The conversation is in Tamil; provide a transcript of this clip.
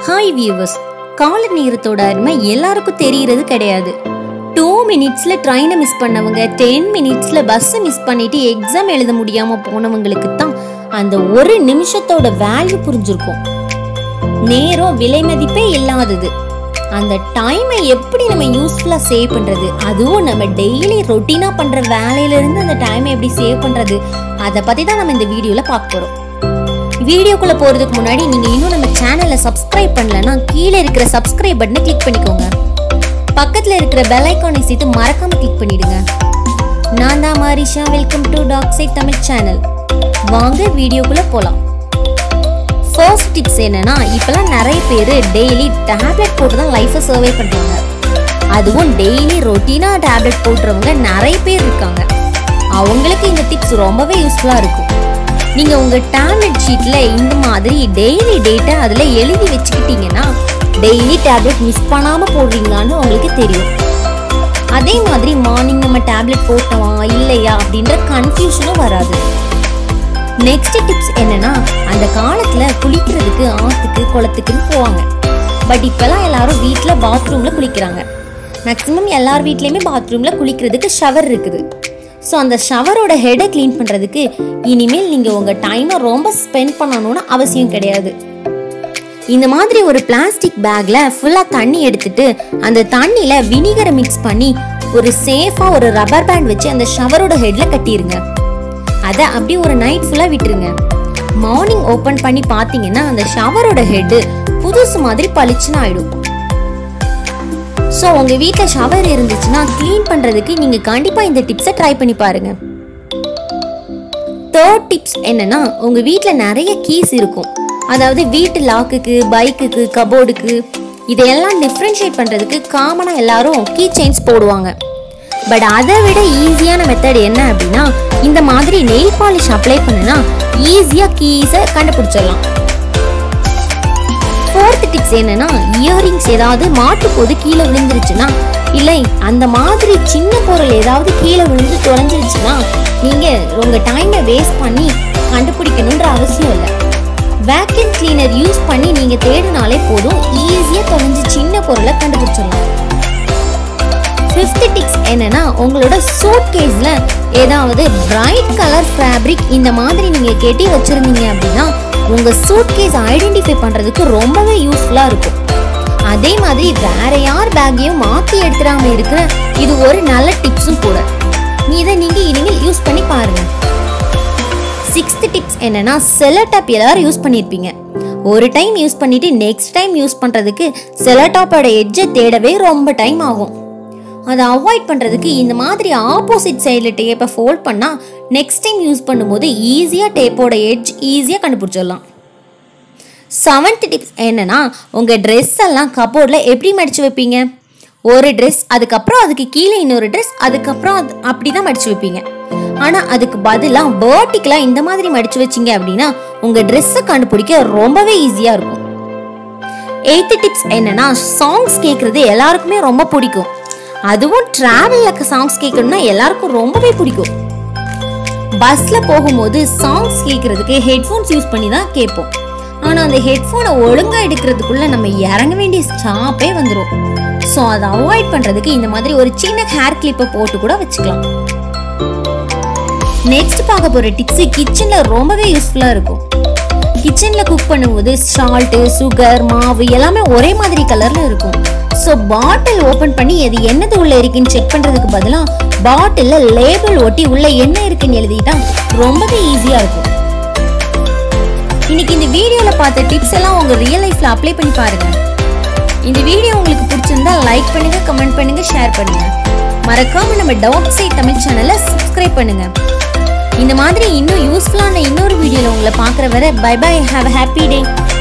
ஹாய் வியூவர்ஸ் கால நேரத்தோட அருமை எல்லாருக்கும் தெரியறது கிடையாது டூ மினிட்ஸ்ல ட்ரெயினை மிஸ் பண்ணவங்க டென் மினிட்ஸ்ல பஸ்ஸை மிஸ் பண்ணிட்டு எக்ஸாம் எழுத முடியாம போனவங்களுக்கு தான் அந்த ஒரு நிமிஷத்தோட வேல்யூ புரிஞ்சிருக்கும் நேரம் விலை மதிப்பே இல்லாதது அந்த டைமை எப்படி நம்ம யூஸ்ஃபுல்லாக சேவ் பண்ணுறது அதுவும் நம்ம டெய்லி ரொட்டீனாக பண்ணுற வேலையிலேருந்து அந்த டைமை எப்படி சேவ் பண்ணுறது அதை பற்றி தான் நம்ம இந்த வீடியோவில் பார்க்க போகிறோம் வீடியோக்குள்ளே போகிறதுக்கு முன்னாடி நீங்கள் இன்னும் நம்ம சேனலை சப்ஸ்கிரைப் பண்ணலன்னா கீழே இருக்கிற சப்ஸ்கிரைப் பட்டனை கிளிக் பண்ணிக்கோங்க பக்கத்தில் இருக்கிற பெல் ஐக்கானை சேர்த்து மறக்காமல் கிளிக் பண்ணிடுங்க நான் தான் Marisha welcome to talk side Tamil channel வாங்க வீடியோக்குள்ளே போகலாம் ஃபர்ஸ்ட் டிப்ஸ் என்னன்னா இப்பெல்லாம் நிறைய பேர் டெய்லி டேப்லெட் போட்டு தான் லைஃப்பை சர்வே பண்ணுறாங்க அதுவும் டெய்லி ரொட்டீனாக டேப்லெட் போட்டுறவங்க நிறைய பேர் இருக்காங்க அவங்களுக்கு இந்த டிப்ஸ் ரொம்பவே யூஸ்ஃபுல்லாக இருக்கும் நீங்கள் உங்கள் டேப்லெட் ஷீட்டில் இந்த மாதிரி டெய்லி டேட்டை அதில் எழுதி வச்சுக்கிட்டீங்கன்னா டெய்லி டேப்லெட் மிஸ் பண்ணாமல் போடுறீங்களான்னு உங்களுக்கு தெரியும் அதே மாதிரி மார்னிங் நம்ம டேப்லெட் போட்டோமா இல்லையா அப்படின்ற கன்ஃபியூஷனும் வராது நெக்ஸ்ட் டிப்ஸ் என்னன்னா அந்த காலத்துல குளிக்கிறதுக்கு ஆத்துக்கு குளத்துக்குன்னு போவாங்க பட் இப்பெல்லாம் எல்லாரும் வீட்டில் பாத்ரூம்ல குளிக்கிறாங்க மேக்ஸிமம் எல்லார் வீட்லேயுமே பாத்ரூம்ல குளிக்கிறதுக்கு ஷவர் இருக்குது ஸோ அந்த ஷவரோட ஹெடை க்ளீன் பண்ணுறதுக்கு இனிமேல் நீங்கள் உங்கள் டைமை ரொம்ப ஸ்பெண்ட் பண்ணணும்னு அவசியம் கிடையாது இந்த மாதிரி ஒரு பிளாஸ்டிக் பேக்ல ஃபுல்லா தண்ணி எடுத்துட்டு அந்த தண்ணியில வினிகரை மிக்ஸ் பண்ணி ஒரு சேஃபா ஒரு ரப்பர் பேண்ட் வச்சு அந்த ஷவரோட ஹெட்ல கட்டிருங்க அதை அப்படியே ஒரு நைட் ஃபுல்லா விட்டுருங்க மார்னிங் ஓபன் பண்ணி பாத்தீங்கன்னா அந்த ஷவரோட ஹெட் புதுசு மாதிரி பளிச்சுன்னு ஆயிடும் ஸோ உங்க வீட்டில் ஷவர் இருந்துச்சுன்னா க்ளீன் பண்றதுக்கு நீங்க கண்டிப்பா இந்த டிப்ஸை ட்ரை பண்ணி பாருங்க தேர்ட் டிப்ஸ் என்னன்னா உங்க வீட்டில் நிறைய கீஸ் இருக்கும் அதாவது வீட்டு லாக்குக்கு பைக்குக்கு கபோர்டுக்கு இதையெல்லாம் டிஃப்ரென்ஷியேட் பண்றதுக்கு காமனாக எல்லாரும் கீ செயின்ஸ் போடுவாங்க பட் அதை விட ஈஸியான மெத்தட் என்ன அப்படின்னா இந்த மாதிரி நெயில் பாலிஷ் அப்ளை பண்ணுனா ஈஸியாக கீஸை கண்டுபிடிச்சிடலாம் ஃபோர்த் டிப்ஸ் என்னன்னா இயரிங்ஸ் ஏதாவது மாட்டும் போது கீழே விழுந்துருச்சுன்னா இல்லை அந்த மாதிரி சின்ன பொருள் ஏதாவது கீழே விழுந்து தொலைஞ்சிருச்சுன்னா நீங்க உங்க டைமை வேஸ்ட் பண்ணி கண்டுபிடிக்கணுன்ற அவசியம் இல்லை வேக்யூம் கிளீனர் யூஸ் பண்ணி நீங்க தேடினாலே போதும் ஈஸியா தொலைஞ்ச சின்ன பொருளை கண்டுபிடிச்சிடலாம் ஃபிஃப்த் டிப்ஸ் என்னன்னா உங்களோட சூட் கேஸ்ல ஏதாவது பிரைட் கலர் ஃபேப்ரிக் இந்த மாதிரி நீங்க கெட்டி வச்சிருந்தீங்க அப்படின்னா உங்க சூட் கேஸ் ஐடென்டிஃபை பண்றதுக்கு ரொம்பவே யூஸ்ஃபுல்லா இருக்கும் அதே மாதிரி வேற யார் பேக்கையும் மாத்தி எடுத்துடாம இருக்கிற இது ஒரு நல்ல டிப்ஸும் கூட இதை நீங்க இனிமேல் யூஸ் பண்ணி பாருங்க சிக்ஸ்த் டிப்ஸ் என்னன்னா செலோடாப் எல்லாரும் யூஸ் பண்ணியிருப்பீங்க ஒரு டைம் யூஸ் பண்ணிட்டு நெக்ஸ்ட் டைம் யூஸ் பண்றதுக்கு செலோடாப்போட எட்ஜை தேடவே ரொம்ப டைம் ஆகும் அதை அவாய்ட் பண்ணுறதுக்கு இந்த மாதிரி ஆப்போசிட் சைடில் டேப்பை ஃபோல்ட் பண்ணால் நெக்ஸ்ட் டைம் யூஸ் பண்ணும்போது ஈஸியாக டேப்போட எட்ஜ் ஈஸியாக கண்டுபிடிச்சிடலாம் செவன்த் டிப்ஸ் என்னன்னா உங்கள் ட்ரெஸ் எல்லாம் கபோர்டில் எப்படி மடித்து வைப்பீங்க ஒரு ட்ரெஸ் அதுக்கப்புறம் அதுக்கு கீழே இன்னொரு ட்ரெஸ் அதுக்கப்புறம் அது அப்படி தான் மடித்து வைப்பீங்க ஆனால் அதுக்கு பதிலாக வேர்ட்டிக்கலாக இந்த மாதிரி மடித்து வச்சிங்க அப்படின்னா உங்கள் ட்ரெஸ்ஸை கண்டுபிடிக்க ரொம்பவே ஈஸியாக இருக்கும் எய்த்து டிப்ஸ் என்னன்னா சாங்ஸ் கேட்குறது எல்லாருக்குமே ரொம்ப பிடிக்கும் அதுவும் டிராவலில் சாங்ஸ் கேட்கணும்னா எல்லாருக்கும் ரொம்பவே பிடிக்கும் பஸ்ல போகும்போது சாங்ஸ் கேட்கறதுக்கு ஹெட்ஃபோன்ஸ் யூஸ் பண்ணி தான் கேட்போம் ஆனால் அந்த ஹெட்ஃபோனை ஒழுங்கா எடுக்கிறதுக்குள்ள நம்ம இறங்க வேண்டிய ஸ்டாப்பே வந்துடும் ஸோ அதை அவாய்ட் பண்ணுறதுக்கு இந்த மாதிரி ஒரு சின்ன ஹேர் கிளிப்பை போட்டு கூட வச்சுக்கலாம் நெக்ஸ்ட் பார்க்க போகிற டிப்ஸ் கிச்சனில் ரொம்பவே யூஸ்ஃபுல்லாக இருக்கும் கிச்சனில் குக் பண்ணும்போது சால்ட்டு சுகர் மாவு எல்லாமே ஒரே மாதிரி கலரில் இருக்கும் ஸோ பாட்டில் ஓப்பன் பண்ணி அது என்னது உள்ள இருக்குன்னு செக் பண்ணுறதுக்கு பதிலாக பாட்டிலில் லேபிள் ஒட்டி உள்ள என்ன இருக்குன்னு எழுதிட்டா ரொம்பவே ஈஸியாக இருக்கும் இன்னைக்கு இந்த வீடியோவில் பார்த்த டிப்ஸ் எல்லாம் உங்கள் ரியல் லைஃப்பில் அப்ளை பண்ணி பாருங்க இந்த வீடியோ உங்களுக்கு பிடிச்சிருந்தா லைக் பண்ணுங்க கமெண்ட் பண்ணுங்க ஷேர் பண்ணுங்க மறக்காம நம்ம டாக் சைட் தமிழ் சேனலை சப்ஸ்கிரைப் பண்ணுங்க இந்த மாதிரி இன்னும் யூஸ்ஃபுல்லான இன்னொரு வீடியோவில் உங்களை பார்க்குற வரை bye bye have happy day